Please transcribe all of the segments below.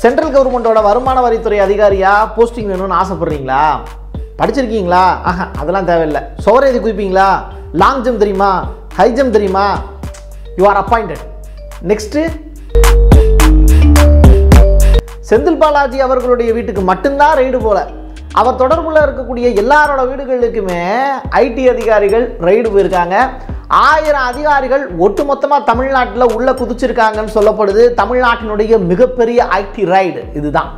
Central கவர்மெண்ட்டோட வருமான வரித்துறை அதிகாரியா போஸ்டிங் வேணும்னு ஆசைப்படுறீங்களா படிச்சிருக்கீங்களா ஆஹா அதெல்லாம் தேவையில்லை சுவரேதி குதிப்பீங்களா லாங் ஜம்ப் தெரியுமா ஹை ஜம்ப் தெரியுமா you are appointed next Senthil Balaji அவர்களுடைய வீட்டுக்கு மட்டும்தான் ரெய்டு போல அவர் தொடர்புல இருக்கக்கூடிய எல்லாரோட வீடுகளுக்குமே ஐடி அதிகாரிகள் ரெய்டு போயிருக்காங்க ஆயிரம் அதிகாரிகள் ஒட்டுமொத்தமாக தமிழ்நாட்டில் உள்ள குதிச்சிருக்காங்கன்னு சொல்லப்படுது தமிழ்நாட்டினுடைய மிகப்பெரிய ஐடி ரைடு இதுதான்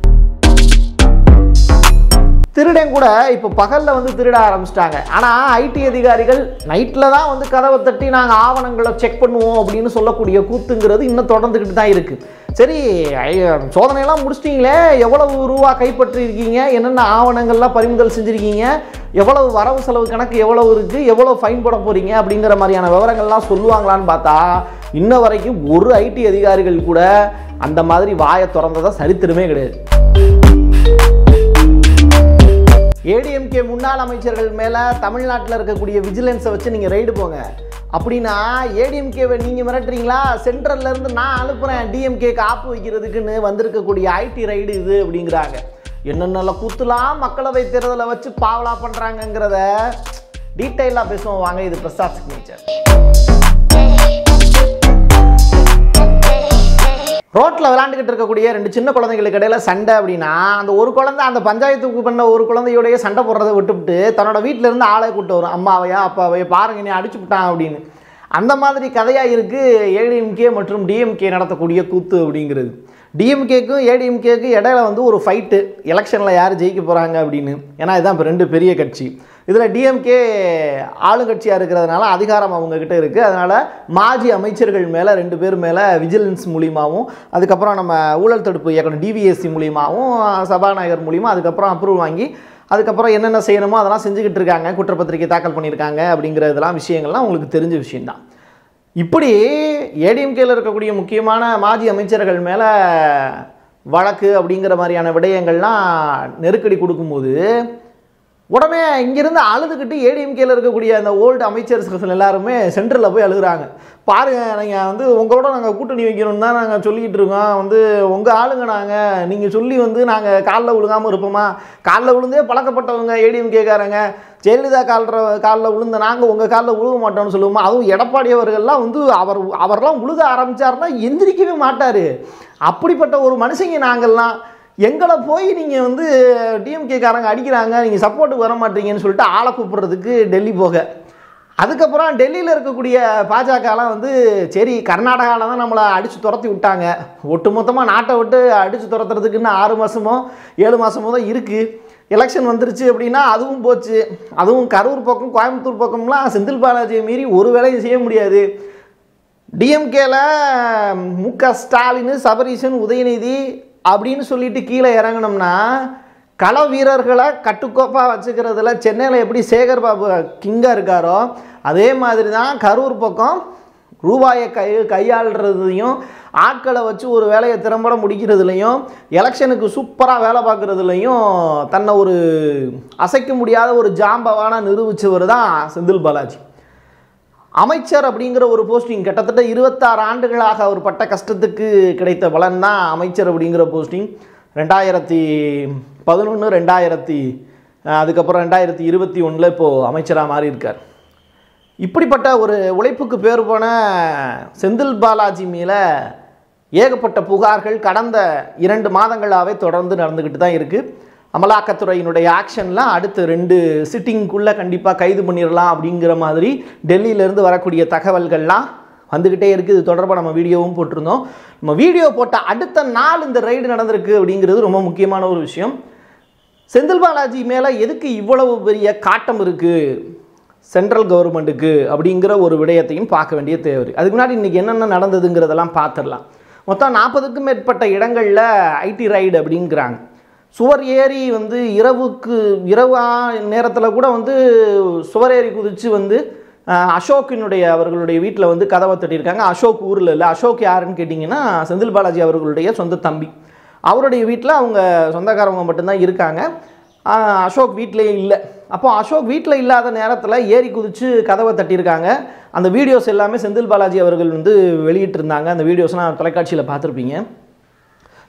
திருடன் கூட இப்போ பகலில் வந்து திருட ஆரம்பிச்சிட்டாங்க ஆனால் ஐடி அதிகாரிகள் நைட்டில் தான் வந்து கதவை தட்டி நாங்கள் ஆவணங்களை செக் பண்ணுவோம் அப்படின்னு சொல்லக்கூடிய கூத்துங்கிறது இன்னும் தொடர்ந்துக்கிட்டு தான் இருக்குது சரி ஐ- சோதனையெல்லாம் முடிச்சிட்டிங்களே எவ்வளவு ரூபா கைப்பற்றிருக்கீங்க என்னென்ன ஆவணங்கள்லாம் பறிமுதல் செஞ்சுருக்கீங்க எவ்வளவு வரவு செலவு கணக்கு எவ்வளவு இருக்குது எவ்வளோ ஃபைன் போட போகிறீங்க அப்படிங்கிற மாதிரியான விவரங்கள்லாம் சொல்லுவாங்களான்னு பார்த்தா இன்ன வரைக்கும் ஒரு ஐடி அதிகாரிகள் கூட அந்த மாதிரி வாயை திறந்ததா சரித்திரமே கிடையாது ஏடிஎம்கே முன்னாள் அமைச்சர்கள் மேலே தமிழ்நாட்டில் இருக்கக்கூடிய விஜிலன்ஸை வச்சு நீங்கள் ரைடு போங்க அப்படின்னா ஏடிஎம்கேவை நீங்கள் மிரட்டுறீங்களா சென்ட்ரல்ல இருந்து நான் அனுப்புகிறேன் டிஎம்கேக்கு ஆப்பு வைக்கிறதுக்குன்னு வந்திருக்கக்கூடிய ஐடி ரைடு இது அப்படிங்கிறாங்க என்னென்ன கூத்துலாம் மக்களவை தேர்தலை வச்சு பாவலா பண்ணுறாங்கங்கிறத டீட்டெயிலாக பேசுவோம் வாங்க இது பிரசாத் சிக்னேச்சர் ரோட்டில் விளாண்டுக்கிட்டு இருக்கக்கூடிய ரெண்டு சின்ன குழந்தைங்களுக்கு இடையில சண்டை அப்படின்னா அந்த ஒரு குழந்தை அந்த பஞ்சாயத்துக்கு பண்ண ஒரு குழந்தையோடய சண்டை போடுறதை விட்டுவிட்டு தன்னோட வீட்டில இருந்து ஆளை கூட்டு வரும் அம்மாவையா அப்பாவையா பாருங்க நீ அடிச்சு விட்டான் அப்படின்னு அந்த மாதிரி கதையாக இருக்குது ஏடிஎம்கே மற்றும் டிஎம்கே நடத்தக்கூடிய கூத்து அப்படிங்கிறது டிஎம்கேக்கும் ஏடிஎம்கேக்கும் இடையில வந்து ஒரு ஃபைட்டு எலெக்ஷனில் யார் ஜெயிக்க போகிறாங்க அப்படின்னு ஏன்னா இதுதான் இப்போ ரெண்டு பெரிய கட்சி இதில் டிஎம்கே ஆளுங்கட்சியாக இருக்கிறதுனால அதிகாரம் அவங்கக்கிட்ட இருக்குது அதனால் மாஜி அமைச்சர்கள் மேலே ரெண்டு பேர் மேலே விஜிலன்ஸ் மூலியமாகவும் அதுக்கப்புறம் நம்ம ஊழல் தடுப்பு இயக்கணும் டிவிஎஸ்சி மூலியமாகவும் சபாநாயகர் மூலியமாக அதுக்கப்புறம் அப்ரூவ் வாங்கி அதுக்கப்புறம் என்னென்ன செய்யணுமோ அதெல்லாம் செஞ்சுக்கிட்டு இருக்காங்க குற்றப்பத்திரிக்கை தாக்கல் பண்ணியிருக்காங்க அப்படிங்கிற இதெல்லாம் விஷயங்கள்லாம் உங்களுக்கு தெரிஞ்ச விஷயம்தான் இப்படி ஏடிஎம்கேல இருக்கக்கூடிய முக்கியமான மாஜி அமைச்சர்கள் மேலே வழக்கு அப்படிங்கிற மாதிரியான விடயங்கள்லாம் நெருக்கடி கொடுக்கும்போது உடனே இங்கிருந்து அழுதுகிட்டு ஏடிஎம்கேல இருக்கக்கூடிய அந்த ஓல்டு அமைச்சர்ஸ் எல்லாருமே சென்ட்ரலில் போய் அழுகுறாங்க பாருங்க நீங்கள் வந்து உங்களோட நாங்கள் கூட்டணி வைக்கணும்னு தான் நாங்கள் சொல்லிக்கிட்டு இருக்கோம் வந்து உங்கள் ஆளுங்க நாங்கள் நீங்கள் சொல்லி வந்து நாங்கள் காலில் விழுகாமல் இருப்போமா காலில் விழுந்தே பழக்கப்பட்டவங்க ஏடிஎம்கேக்காரங்க ஜெயலலிதா கால்ற காலில் விழுந்த நாங்கள் உங்கள் காலில் விழுக மாட்டோம்னு சொல்லுவோமா அதுவும் எடப்பாடி அவர்கள்லாம் வந்து அவர் அவர்லாம் விழுக ஆரம்பிச்சாருன்னா எந்திரிக்கவே மாட்டார் அப்படிப்பட்ட ஒரு மனுஷங்க நாங்கள்லாம் எங்களை போய் நீங்கள் வந்து டிஎம்கேக்காரங்க அடிக்கிறாங்க நீங்கள் சப்போர்ட்டுக்கு வர மாட்டீங்கன்னு சொல்லிட்டு ஆளை கூப்பிடுறதுக்கு டெல்லி போக அதுக்கப்புறம் டெல்லியில் இருக்கக்கூடிய பாஜகலாம் வந்து சரி கர்நாடகாவில் தான் நம்மளை அடித்து துரத்தி விட்டாங்க ஒட்டுமொத்தமாக நாட்டை விட்டு அடித்து துரத்துறதுக்கு இன்னும் ஆறு மாதமோ ஏழு மாதமோ தான் இருக்குது எலெக்ஷன் வந்துருச்சு அப்படின்னா அதுவும் போச்சு அதுவும் கரூர் பக்கம் கோயம்புத்தூர் பக்கம்லாம் செந்தில் பாலாஜியை மீறி ஒரு வேலையும் செய்ய முடியாது டிஎம்கேல மு க ஸ்டாலின் சபரீசன் உதயநிதி அப்படின்னு சொல்லிட்டு கீழே இறங்கினோம்னா கள வீரர்களை கட்டுக்கோப்பாக வச்சுக்கிறதுல சென்னையில் எப்படி சேகர் பாபு கிங்காக இருக்காரோ அதே மாதிரி தான் கரூர் பக்கம் ரூபாயை கை கையாளுறதையும் ஆட்களை வச்சு ஒரு வேலையை திறம்பட முடிக்கிறதுலையும் எலெக்ஷனுக்கு சூப்பராக வேலை பார்க்குறதுலையும் தன்னை ஒரு அசைக்க முடியாத ஒரு ஜாம்பவான நிரூபித்தவர் தான் செந்தில் பாலாஜி அமைச்சர் அப்படிங்கிற ஒரு போஸ்டிங் கிட்டத்தட்ட இருபத்தாறு ஆண்டுகளாக அவர் பட்ட கஷ்டத்துக்கு கிடைத்த பலன் தான் அமைச்சர் அப்படிங்கிற போஸ்டிங் ரெண்டாயிரத்தி பதினொன்று ரெண்டாயிரத்தி அஹ், அதுக்கப்புறம் ரெண்டாயிரத்தி இருபத்தி ஒன்றில் இப்போது அமைச்சராக மாறி இருக்கார் இப்படிப்பட்ட ஒரு உழைப்புக்கு பேர் போன செந்தில் பாலாஜி மேலே ஏகப்பட்ட புகார்கள் கடந்த இரண்டு மாதங்களாகவே தொடர்ந்து நடந்துக்கிட்டு தான் இருக்குது அமலாக்கத்துறையினுடைய ஆக்ஷன்லாம் அடுத்த ரெண்டு சிட்டிங்குள்ளே கண்டிப்பாக கைது பண்ணிடலாம் அப்படிங்கிற மாதிரி டெல்லியிலேருந்து வரக்கூடிய தகவல்கள்லாம் வந்துக்கிட்டே இருக்குது இது தொடர்பாக நம்ம வீடியோவும் போட்டிருந்தோம் நம்ம வீடியோ போட்ட அடுத்த நாள் இந்த ரைடு நடந்திருக்கு அப்படிங்கிறது ரொம்ப முக்கியமான ஒரு விஷயம் செந்தில் பாலாஜி மேலே எதுக்கு இவ்வளவு பெரிய காட்டம் இருக்குது சென்ட்ரல் கவர்மெண்ட்டுக்கு அப்படிங்கிற ஒரு விடயத்தையும் பார்க்க வேண்டிய தேவை இருக்கு. அதுக்கு முன்னாடி இன்றைக்கி என்னென்ன நடந்ததுங்கிறதெல்லாம் பார்த்துடலாம் மொத்தம் நாற்பதுக்கும் மேற்பட்ட இடங்களில் ஐடி ரைடு அப்படிங்கிறாங்க சுவர் ஏறி வந்து இரவுக்கு இரவா நேரத்தில் கூட வந்து சுவர் ஏறி குதித்து வந்து அஹ், அசோக்கினுடைய அவர்களுடைய வீட்டில் வந்து கதவை தட்டியிருக்காங்க அசோக் ஊரில் இல்லை அசோக் யாருன்னு கேட்டிங்கன்னா செந்தில் பாலாஜி அவர்களுடைய சொந்த தம்பி அவருடைய வீட்டில் அவங்க சொந்தக்காரவங்க மட்டும்தான் இருக்காங்க ஆஹ் அசோக் வீட்டிலேயே இல்லை அப்போ அசோக் வீட்டில் இல்லாத நேரத்தில் ஏறி குதித்து கதவை தட்டியிருக்காங்க அந்த வீடியோஸ் எல்லாமே செந்தில் பாலாஜி அவர்கள் வந்து வெளியிட்டிருந்தாங்க அந்த வீடியோஸ்லாம் தொலைக்காட்சியில் பார்த்துருப்பீங்க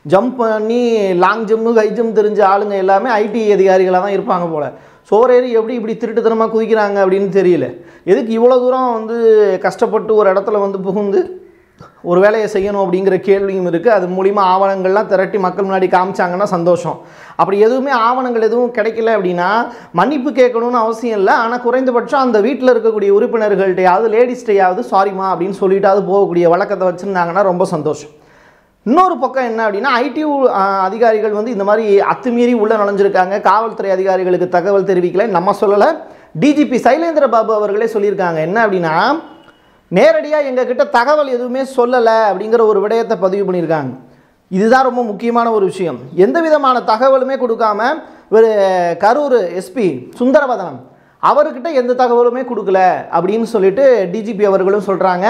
ஜம்ப் பண்ணி லாங் ஜம்ப் ஹை ஜம்ப் தெரிஞ்ச ஆளுங்க எல்லாமே ஐடி அதிகாரிகளாக தான் இருப்பாங்க போல் சோறேறி எப்படி இப்படி திருட்டுத்தனமாக குதிக்கிறாங்க அப்படின்னு தெரியல எதுக்கு இவ்வளோ தூரம் வந்து கஷ்டப்பட்டு ஒரு இடத்துல வந்து புகுந்து ஒரு வேலையை செய்யணும் அப்படிங்கிற கேள்வியும் இருக்குது அது மூலிமா ஆவணங்கள்லாம் திரட்டி மக்கள் முன்னாடி காமிச்சாங்கன்னா சந்தோஷம் அப்படி எதுவுமே ஆவணங்கள் எதுவும் கிடைக்கல அப்படின்னா மன்னிப்பு கேட்கணும்னு அவசியம் இல்லை ஆனால் குறைந்தபட்சம் அந்த வீட்டில் இருக்கக்கூடிய உறுப்பினர்கள்ட்டையாவது லேடிஸ்டையாவது சாரிம்மா அப்படின்னு சொல்லிட்டாவது போகக்கூடிய வழக்கத்தை வச்சுருந்தாங்கன்னா ரொம்ப சந்தோஷம் இன்னொரு பக்கம் என்ன அப்படின்னா ஐடி அதிகாரிகள் வந்து இந்த மாதிரி அத்துமீறி உள்ள நுழைஞ்சிருக்காங்க காவல்துறை அதிகாரிகளுக்கு தகவல் தெரிவிக்கல நம்ம சொல்லலை டிஜிபி சைலேந்திர பாபு அவர்களே சொல்லியிருக்காங்க என்ன அப்படின்னா நேரடியாக எங்ககிட்ட தகவல் எதுவுமே சொல்லலை அப்படிங்கிற ஒரு விடயத்தை பதிவு பண்ணியிருக்காங்க இதுதான் ரொம்ப முக்கியமான ஒரு விஷயம் எந்த விதமான தகவலுமே கொடுக்காம ஒரு கரூர் எஸ்பி சுந்தரவதனம் அவர்கிட்ட எந்த தகவலுமே கொடுக்கல அப்படின்னு சொல்லிட்டு டிஜிபி அவர்களும் சொல்கிறாங்க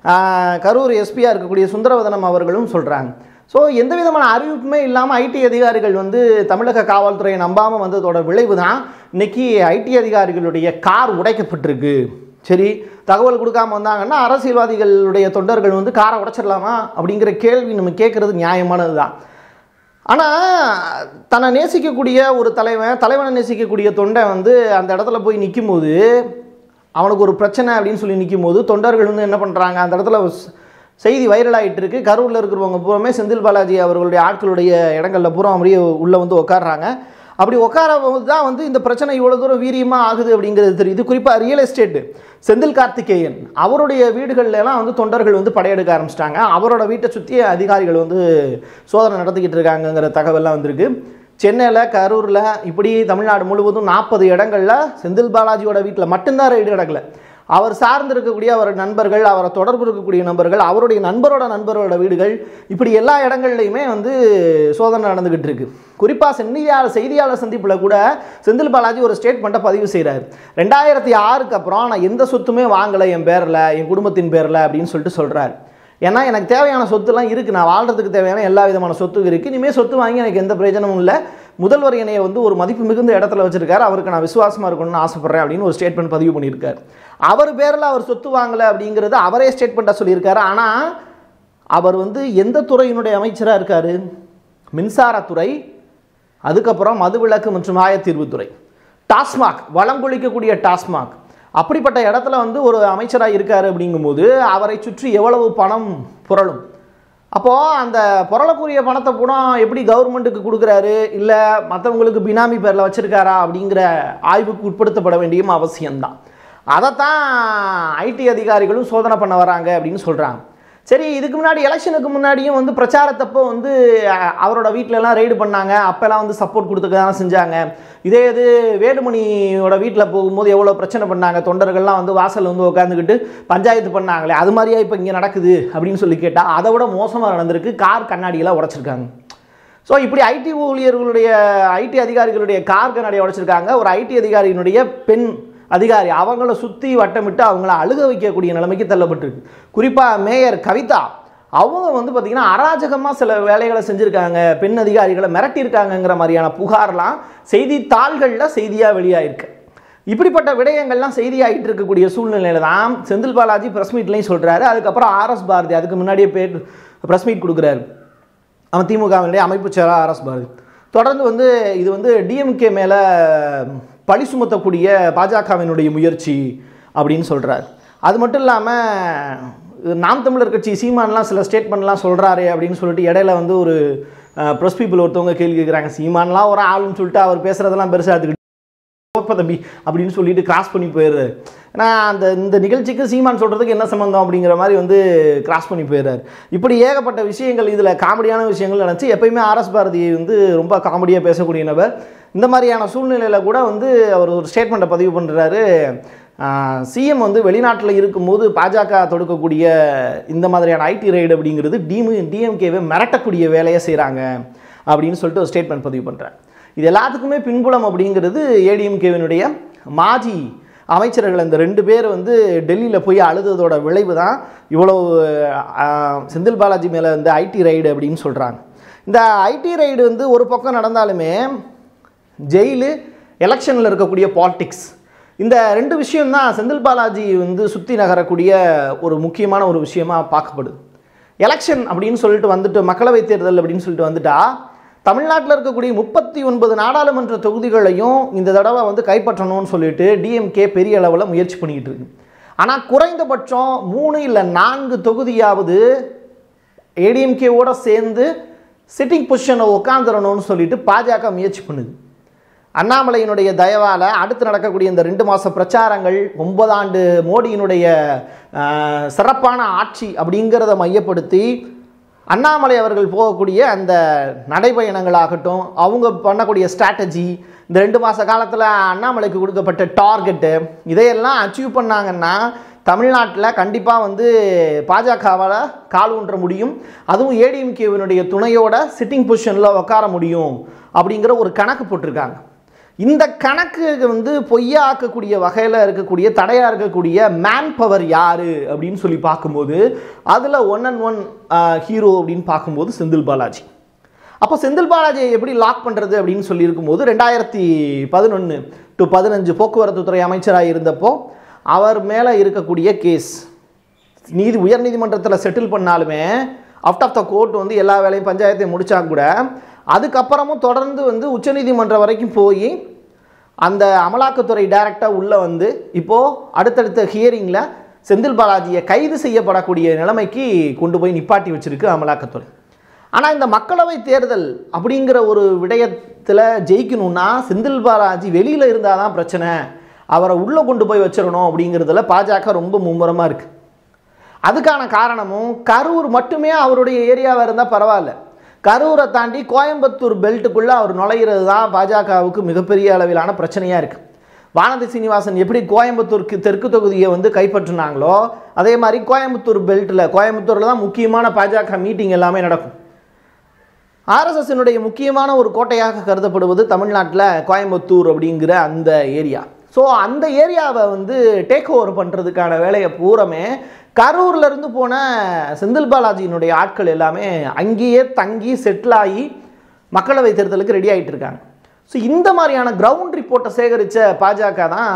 கரூர் எஸ்பியாக இருக்கக்கூடிய சுந்தரவதனம் அவர்களும் சொல்கிறாங்க ஸோ எந்த விதமான அறிவிப்புமே இல்லாமல் ஐடி அதிகாரிகள் வந்து தமிழக காவல்துறையை நம்பாமல் வந்ததோட விளைவு தான் இன்னைக்கு ஐடி அதிகாரிகளுடைய கார் உடைக்கப்பட்டிருக்கு சரி தகவல் கொடுக்காம வந்தாங்கன்னா அரசியல்வாதிகளுடைய தொண்டர்கள் வந்து காரை உடைச்சிடலாமா அப்படிங்கிற கேள்வி நம்ம கேட்குறது நியாயமானது தான் ஆனால் தன்னை நேசிக்கக்கூடிய ஒரு தலைவன் தலைவனை நேசிக்கக்கூடிய தொண்டை வந்து அந்த இடத்துல போய் நிற்கும்போது அவனுக்கு ஒரு பிரச்சனை அப்படின்னு சொல்லி நிற்கும் போது தொண்டர்கள் வந்து என்ன பண்ணுறாங்க அந்த இடத்துல ஸ்- செய்தி வைரல் ஆகிட்டு இருக்கு கரூரில் இருக்கிறவங்க பூராமே செந்தில் பாலாஜி அவர்களுடைய ஆட்களுடைய இடங்களில் பூரா அப்படியே உள்ளே வந்து உட்காடுறாங்க அப்படி உட்கார தான் வந்து இந்த பிரச்சனை இவ்வளோ தூரம் வீரியமாக ஆகுது அப்படிங்கிறது தெரியுது குறிப்பாக ரியல் எஸ்டேட்டு செந்தில் கார்த்திகேயன் அவருடைய வீடுகள்ல எல்லாம் வந்து தொண்டர்கள் வந்து படையெடுக்க ஆரம்பிச்சிட்டாங்க அவரோட வீட்டை சுற்றி அதிகாரிகள் வந்து சோதனை நடத்திக்கிட்டு இருக்காங்கங்கிற தகவல்லாம் வந்திருக்கு சென்னையில் கரூரில் இப்படி தமிழ்நாடு முழுவதும் நாற்பது இடங்களில் செந்தில் பாலாஜியோட வீட்டில் மட்டும்தான் ரைடு நடக்கல அவர் சார்ந்து இருக்கக்கூடிய அவர் நண்பர்கள் அவரை தொடர்பு இருக்கக்கூடிய நண்பர்கள் அவருடைய நண்பரோட நண்பரோட வீடுகள் இப்படி எல்லா இடங்கள்லையுமே வந்து சோதனை நடந்துக்கிட்டு இருக்கு குறிப்பாக செய்தியாளர் செய்தியாளர் சந்திப்பில் கூட செந்தில் பாலாஜி ஒரு ஸ்டேட்மெண்ட்டை பதிவு செய்கிறார் ரெண்டாயிரத்தி ஆறுக்கு அப்புறம் நான் எந்த சொத்துமே வாங்கலை என் பேரில் என் குடும்பத்தின் பேரில் அப்படின்னு சொல்லிட்டு சொல்கிறார் ஏன்னா எனக்கு தேவையான சொத்துலாம் இருக்குது நான் வாழ்கிறதுக்கு தேவையான எல்லா விதமான சொத்து இருக்குது இனிமேல் சொத்து வாங்கி எனக்கு எந்த பிரயோஜனமும் இல்லை முதல்வர் என்னைய வந்து ஒரு மதிப்பு மிகுந்த இடத்துல வச்சிருக்காரு அவருக்கு நான் விசுவாசமாக இருக்கணும்னு ஆசைப்பட்றேன் அப்படின்னு ஒரு ஸ்டேட்மெண்ட் பதிவு பண்ணியிருக்காரு அவர் பேரில் அவர் சொத்து வாங்கலை அப்படிங்கிறது அவரே ஸ்டேட்மெண்ட்டாக சொல்லியிருக்காரு ஆனால் அவர் வந்து எந்த துறையினுடைய அமைச்சராக இருக்கார் மின்சாரத்துறை அதுக்கப்புறம் மதுவிலக்கு மற்றும் ஆயத்தீர்வுத்துறை டாஸ்மாக் வளங்கொழிக்கக்கூடிய டாஸ்மாக் அப்படிப்பட்ட இடத்துல வந்து ஒரு அமைச்சராக இருக்கார் அப்படிங்கும்போது அவரை சுற்றி எவ்வளவு பணம் புரளும் அப்போது அந்த புரளக்கூடிய பணத்தை கூட எப்படி கவர்மெண்ட்டுக்கு கொடுக்குறாரு இல்லை மற்றவங்களுக்கு பினாமி பேரில் வச்சுருக்காரா அப்படிங்கிற ஆய்வுக்கு உட்படுத்தப்பட வேண்டியும் அவசியம்தான் அதைத்தான் ஐடி அதிகாரிகளும் சோதனை பண்ண வராங்க அப்படின்னு சொல்கிறாங்க சரி இதுக்கு முன்னாடி எலெக்ஷனுக்கு முன்னாடியும் வந்து பிரச்சாரத்தப்போ வந்து அஹ், அவரோட வீட்ல எல்லாம் ரெய்டு பண்ணாங்க அப்போல்லாம் வந்து சப்போர்ட் கொடுத்துக்க தானே செஞ்சாங்க இதே இது வேலுமணியோட வீட்டில் போகும்போது எவ்வளோ பிரச்சனை பண்ணாங்க தொண்டர்கள்லாம் வந்து வாசல்ல வந்து உட்காந்துக்கிட்டு பஞ்சாயத்து பண்ணாங்களே அது மாதிரியா இப்போ இங்கே நடக்குது அப்படின்னு சொல்லி கேட்டால் அதை விட மோசமாக நடந்திருக்கு கார் கண்ணாடியெல்லாம் உடைச்சிருக்காங்க ஸோ இப்படி ஐடி ஊழியர்களுடைய ஐடி அதிகாரிகளுடைய கார் கண்ணாடியை உடைச்சிருக்காங்க ஒரு ஐடி அதிகாரியினுடைய பெண் அதிகாரி அவங்கள சுற்றி வட்டமிட்டு அவங்கள அழுக வைக்கக்கூடிய நிலைமைக்கு தள்ளப்பட்டிருக்கு குறிப்பாக மேயர் கவிதா அவங்க வந்து பார்த்திங்கன்னா அராஜகமாக சில வேலைகளை செஞ்சுருக்காங்க பெண் அதிகாரிகளை மிரட்டியிருக்காங்கங்கிற மாதிரியான புகார்லாம் செய்தித்தாள்களில் செய்தியாக வெளியாயிருக்கு இப்படிப்பட்ட விடயங்கள்லாம் செய்தியாகிட்டு இருக்கக்கூடிய சூழ்நிலையில தான் செந்தில் பாலாஜி ப்ரெஸ் மீட்லையும் சொல்கிறாரு அதுக்கப்புறம் ஆர்எஸ் பாரதி அதுக்கு முன்னாடியே பேர் ப்ரெஸ் மீட் கொடுக்குறாரு அவன் திமுகவினுடைய அமைப்பு செயலர் ஆர்எஸ் பாரதி தொடர்ந்து வந்து இது வந்து டிஎம்கே மேலே பழி சுமத்தக்கூடிய பாஜகவினுடைய முயற்சி அப்படின்னு சொல்கிறார் அது மட்டும் இல்லாமல் நாம் தமிழர் கட்சி சீமான்லாம் சில ஸ்டேட்மெண்ட்லாம் சொல்கிறாரு அப்படின்னு சொல்லிட்டு இடையில வந்து ஒரு ப்ரெஸ் பீப்புள் ஒருத்தவங்க கேள்வி கேட்குறாங்க சீமான்லாம் ஒரு ஆளுன்னு சொல்லிட்டு அவர் பேசுகிறதெல்லாம் பெருசாக எடுத்துக்கிட்டு போப்ப தம்பி அப்படின்னு சொல்லிட்டு கிராஸ் பண்ணி போயிடுறாரு ஏன்னா அந்த இந்த நிகழ்ச்சிக்கு சீமான் சொல்கிறதுக்கு என்ன சம்மந்தம் அப்படிங்கிற மாதிரி வந்து கிராஸ் பண்ணி போயிடுறாரு இப்படி ஏகப்பட்ட விஷயங்கள் இதில் காமெடியான விஷயங்கள் நினச்சி எப்பயுமே ஆர்எஸ் பாரதி வந்து ரொம்ப காமெடியாக பேசக்கூடிய நபர் இந்த மாதிரியான சூழ்நிலையில் கூட வந்து அவர் ஒரு ஸ்டேட்மெண்ட்டை பதிவு பண்ணுறாரு சிஎம் வந்து வெளிநாட்டில் இருக்கும்போது பாஜக தொடுக்கக்கூடிய இந்த மாதிரியான ஐடி ரைடு அப்படிங்கிறது டிமு டிஎம்கேவை மிரட்டக்கூடிய வேலையை செய்கிறாங்க அப்படின்னு சொல்லிட்டு ஒரு ஸ்டேட்மெண்ட் பதிவு பண்ணுறார் இது எல்லாத்துக்குமே பின்புலம் அப்படிங்கிறது ஏடிஎம்கேவினுடைய மாஜி அமைச்சர்கள் இந்த ரெண்டு பேர் வந்து டெல்லியில் போய் அழுததோட விளைவு தான் இவ்வளோ ஆஹ், செந்தில் பாலாஜி மேலே இந்த ஐடி ரைடு அப்படின்னு சொல்கிறாங்க இந்த ஐடி ரைடு வந்து ஒரு பக்கம் நடந்தாலுமே ஜெயிலு எலெக்ஷனில் இருக்கக்கூடிய பாலிடிக்ஸ் இந்த ரெண்டு விஷயம்தான் செந்தில் பாலாஜி வந்து சுற்றி நகரக்கூடிய ஒரு முக்கியமான ஒரு விஷயமா பார்க்கப்படுது எலெக்ஷன் அப்படின்னு சொல்லிட்டு வந்துட்டு மக்களவைத் தேர்தல் அப்படின்னு சொல்லிட்டு வந்துட்டா தமிழ்நாட்டில் இருக்கக்கூடிய முப்பத்தி ஒன்பது நாடாளுமன்ற தொகுதிகளையும் இந்த தடவை வந்து கைப்பற்றணும்னு சொல்லிட்டு டிஎம்கே பெரிய அளவில் முயற்சி பண்ணிக்கிட்டு இருக்கு ஆனால் குறைந்தபட்சம் மூணு இல்லை நான்கு தொகுதியாவது ஏடிஎம்கேவோட சேர்ந்து சிட்டிங் பொசிஷனில் உட்காந்துடணும்னு சொல்லிட்டு பாஜக முயற்சி பண்ணுது அண்ணாமலையினுடைய தயவால் அடுத்து நடக்கக்கூடிய இந்த ரெண்டு மாத பிரச்சாரங்கள் ஒன்பதாண்டு மோடியினுடைய ஆஹ், சிறப்பான ஆட்சி அப்படிங்கிறத மையப்படுத்தி அண்ணாமலை அவர்கள் போகக்கூடிய அந்த நடைபயணங்களாகட்டும் அவங்க பண்ணக்கூடிய ஸ்ட்ராட்டஜி இந்த ரெண்டு மாத காலத்தில் அண்ணாமலைக்கு கொடுக்கப்பட்ட டார்கெட்டு இதையெல்லாம் அச்சீவ் பண்ணாங்கன்னா தமிழ்நாட்டில் கண்டிப்பாக வந்து பாஜகவால் கால் ஊன்ற முடியும் அதுவும் ஏடிஎம்கேவினுடைய துணையோட சிட்டிங் பொசிஷனில் உட்கார முடியும் அப்படிங்கிற ஒரு கணக்கு போட்டிருக்காங்க இந்த கணக்கு வந்து பொய்யா ஆக்கக்கூடிய வகையில் இருக்கக்கூடிய தடையாக இருக்கக்கூடிய மேன் பவர் யார் அப்படின்னு சொல்லி பார்க்கும்போது அதில் ஒன் அண்ட் ஒன் ஹீரோ அப்படின்னு பார்க்கும்போது செந்தில் பாலாஜி அப்போ செந்தில் பாலாஜியை எப்படி லாக் பண்ணுறது அப்படின்னு சொல்லி இருக்கும்போது ரெண்டாயிரத்தி பதினொன்று டு பதினஞ்சு போக்குவரத்து துறை அமைச்சராக இருந்தப்போ அவர் மேலே இருக்கக்கூடிய கேஸ் நீதி உயர்நீதிமன்றத்தில் செட்டில் பண்ணாலுமே அவுட் ஆஃப் த கோர்ட் வந்து எல்லா வேலையும் பஞ்சாயத்தையும் முடிச்சா கூட அதுக்கப்புறமும் தொடர்ந்து வந்து உச்சநீதிமன்றம் வரைக்கும் போய் அந்த அமலாக்கத்துறை டைரக்டாக உள்ளே வந்து இப்போது அடுத்தடுத்த ஹியரிங்கில் செந்தில் பாலாஜியை கைது செய்யப்படக்கூடிய நிலைமைக்கு கொண்டு போய் நிப்பாட்டி வச்சிருக்கு அமலாக்கத்துறை ஆனால் இந்த மக்களவை தேர்தல் அப்படிங்கிற ஒரு விடயத்தில் ஜெயிக்கணும்னா செந்தில் பாலாஜி வெளியில் இருந்தால் தான் பிரச்சனை அவரை உள்ளே கொண்டு போய் வச்சிடணும் அப்படிங்கிறதுல பாஜக ரொம்ப மும்முரமாக இருக்குது அதுக்கான காரணமும் கரூர் மட்டுமே அவருடைய ஏரியாவாக இருந்தால் பரவாயில்ல கரூரை தாண்டி கோயம்புத்தூர் பெல்ட்டுக்குள்ளே அவர் நுழையிறது தான் பாஜகவுக்கு மிகப்பெரிய அளவிலான பிரச்சனையாக இருக்குது வானதி சீனிவாசன் எப்படி கோயம்புத்தூருக்கு தெற்கு தொகுதியை வந்து கைப்பற்றினாங்களோ அதே மாதிரி கோயம்புத்தூர் பெல்ட்டில் கோயம்புத்தூரில் தான் முக்கியமான பாஜக மீட்டிங் எல்லாமே நடக்கும் ஆர்எஸ்எஸ்னுடைய முக்கியமான ஒரு கோட்டையாக கருதப்படுவது தமிழ்நாட்டில் கோயம்புத்தூர் அப்படிங்கிற அந்த ஏரியா ஸோ அந்த ஏரியாவை வந்து டேக் ஓவர் பண்ணுறதுக்கான வேலையை பூரமே கரூர்ல இருந்து போன செந்தில் பாலாஜியினுடைய ஆட்கள் எல்லாமே அங்கேயே தங்கி செட்டில் ஆகி மக்களவை தேர்தலுக்கு ரெடி ஆகிட்டு இருக்காங்க ஸோ இந்த மாதிரியான கிரவுண்ட் ரிப்போர்ட்டை சேகரித்த பாஜக தான்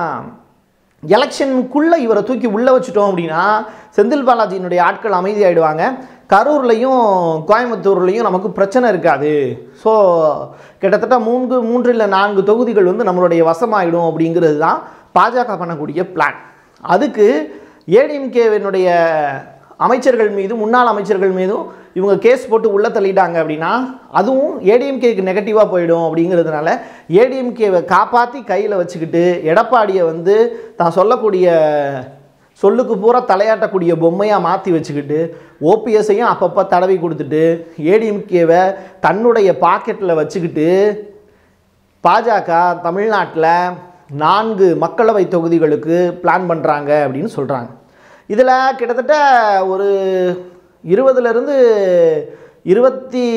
எலெக்ஷனுக்குள்ளே இவரை தூக்கி உள்ளே வச்சுட்டோம் அப்படின்னா செந்தில் பாலாஜியினுடைய ஆட்கள் அமைதியாயிடுவாங்க கரூர்லையும் கோயம்புத்தூர்லையும் நமக்கு பிரச்சனை இருக்காது ஸோ கிட்டத்தட்ட மூன்று மூன்று இல்லை நான்கு தொகுதிகள் வந்து நம்மளுடைய வசமாயிடும் அப்படிங்கிறது தான் பாஜக பண்ணக்கூடிய பிளான் அதுக்கு ஏடிஎம்கேவினுடைய அமைச்சர்கள் மீதும் முன்னாள் அமைச்சர்கள் மீதும் இவங்க கேஸ் போட்டு உள்ள தள்ளிட்டாங்க அப்படின்னா அதுவும் ஏடிஎம்கேக்கு நெகட்டிவாக போயிடும் அப்படிங்கிறதுனால ஏடிஎம்கேவை காப்பாற்றி கையில் வச்சுக்கிட்டு எடப்பாடியை வந்து தான் சொல்லக்கூடிய சொல்லுக்கு பூரா தலையாட்டக்கூடிய பொம்மையாக மாற்றி வச்சுக்கிட்டு ஓபிஎஸ்ஸையும் அப்பப்போ தடவி கொடுத்துட்டு ஏடிஎம்கேவை தன்னுடைய பாக்கெட்டில் வச்சுக்கிட்டு பாஜக தமிழ்நாட்டில் நான்கு மக்களவை தொகுதிகளுக்கு பிளான் பண்ணுறாங்க அப்படின்னு சொல்கிறாங்க இதில் கிட்டத்தட்ட ஒரு இருபதுலேருந்து இருபத்தி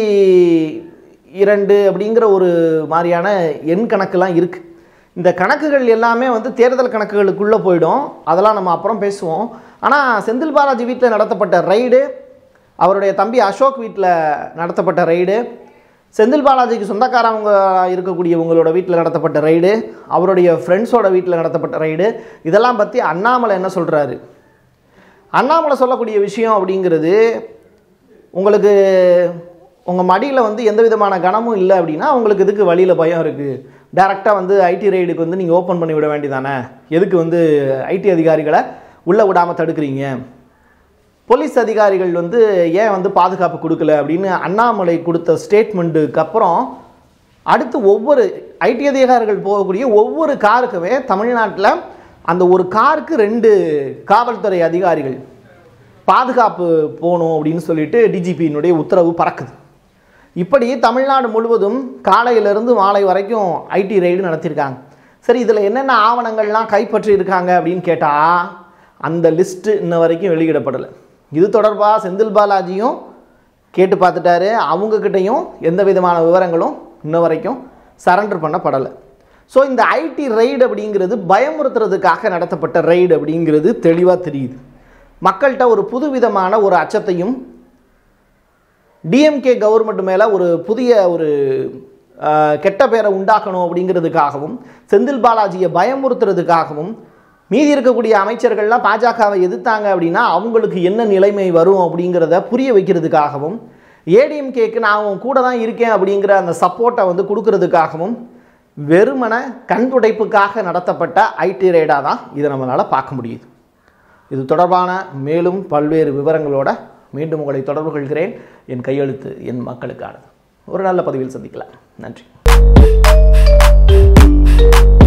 இரண்டு அப்படிங்கிற ஒரு மாதிரியான எண் கணக்கெல்லாம் இருக்குது இந்த கணக்குகள் எல்லாமே வந்து தேர்தல் கணக்குகளுக்குள்ளே போயிடும் அதெல்லாம் நம்ம அப்புறம் பேசுவோம் ஆனால் செந்தில் பாலாஜி வீட்டில் நடத்தப்பட்ட ரைடு அவருடைய தம்பி அசோக் வீட்டில் நடத்தப்பட்ட ரைடு செந்தில் பாலாஜிக்கு சொந்தக்காரவங்க இருக்கக்கூடியவங்களோட வீட்டில் நடத்தப்பட்ட ரைடு அவருடைய ஃப்ரெண்ட்ஸோட வீட்டில் நடத்தப்பட்ட ரைடு இதெல்லாம் பற்றி அண்ணாமலை என்ன சொல்கிறாரு அண்ணாமலை சொல்லக்கூடிய விஷயம் அப்படிங்கிறது உங்களுக்கு உங்கள் மடியில் வந்து எந்த விதமான கனமும் இல்லை அப்படின்னா உங்களுக்கு எதுக்கு வழியில் பயம் இருக்குது டேரெக்டாக வந்து ஐடி ரைடுக்கு வந்து நீங்கள் ஓப்பன் பண்ணி விட வேண்டியதானே எதுக்கு வந்து ஐடி அதிகாரிகளை உள்ளே விடாமல் தடுக்கிறீங்க போலீஸ் அதிகாரிகள் வந்து ஏன் வந்து பாதுகாப்பு கொடுக்கல அப்படின்னு அண்ணாமலை கொடுத்த ஸ்டேட்மெண்ட்டுக்கு அப்புறம் அடுத்து ஒவ்வொரு ஐடி அதிகாரிகள் போகக்கூடிய ஒவ்வொரு காருக்குமே தமிழ்நாட்டில் அந்த ஒரு காருக்கு ரெண்டு காவல்துறை அதிகாரிகள் பாதுகாப்பு போகணும் அப்படின்னு சொல்லிட்டு டிஜிபியினுடைய உத்தரவு பறக்குது இப்படி தமிழ்நாடு முழுவதும் காலையிலிருந்து மாலை வரைக்கும் ஐடி ரைடு நடத்தியிருக்காங்க சரி இதில் என்னென்ன ஆவணங்கள்லாம் கைப்பற்றி இருக்காங்க அப்படின்னு கேட்டால் அந்த லிஸ்ட்டு இன்ன வரைக்கும் வெளியிடப்படலை இது தொடர்பாக செந்தில் பாலாஜியும் கேட்டு பார்த்துட்டாரு அவங்கக்கிட்டையும் எந்த விதமான விவரங்களும் இன்ன வரைக்கும் சரண்டர் பண்ணப்படலை ஸோ இந்த ஐடி ரைடு அப்படிங்கிறது பயமுறுத்துறதுக்காக நடத்தப்பட்ட ரைடு அப்படிங்கிறது தெளிவாக தெரியுது மக்கள்கிட்ட ஒரு புதுவிதமான ஒரு அச்சத்தையும் டிஎம்கே கவர்மெண்ட் மேலே ஒரு புதிய ஒரு ஆஹ், கெட்ட பேரை உண்டாக்கணும் அப்படிங்கிறதுக்காகவும் செந்தில் பாலாஜியை பயமுறுத்துறதுக்காகவும் மீதி இருக்கக்கூடிய அமைச்சர்கள்லாம் பாஜகவை எதிர்த்தாங்க அப்படின்னா அவங்களுக்கு என்ன நிலைமை வரும் அப்படிங்கிறத புரிய வைக்கிறதுக்காகவும் ஏடிஎம்கேக்கு நான் உன் கூட தான் இருக்கேன் அப்படிங்கிற அந்த சப்போர்ட்டை வந்து கொடுக்கறதுக்காகவும் வெறுமன கண் துடைப்புக்காக நடத்தப்பட்ட ஐடி ரேடாக தான் இதை நம்மளால் பார்க்க முடியுது இது தொடர்பான மேலும் பல்வேறு விவரங்களோட மீண்டும் உங்களை தொடர்பு கொள்கிறேன் என் கையெழுத்து என் மக்களுக்கானது ஒரு நல்ல பதிவில் சந்திக்கலாம் நன்றி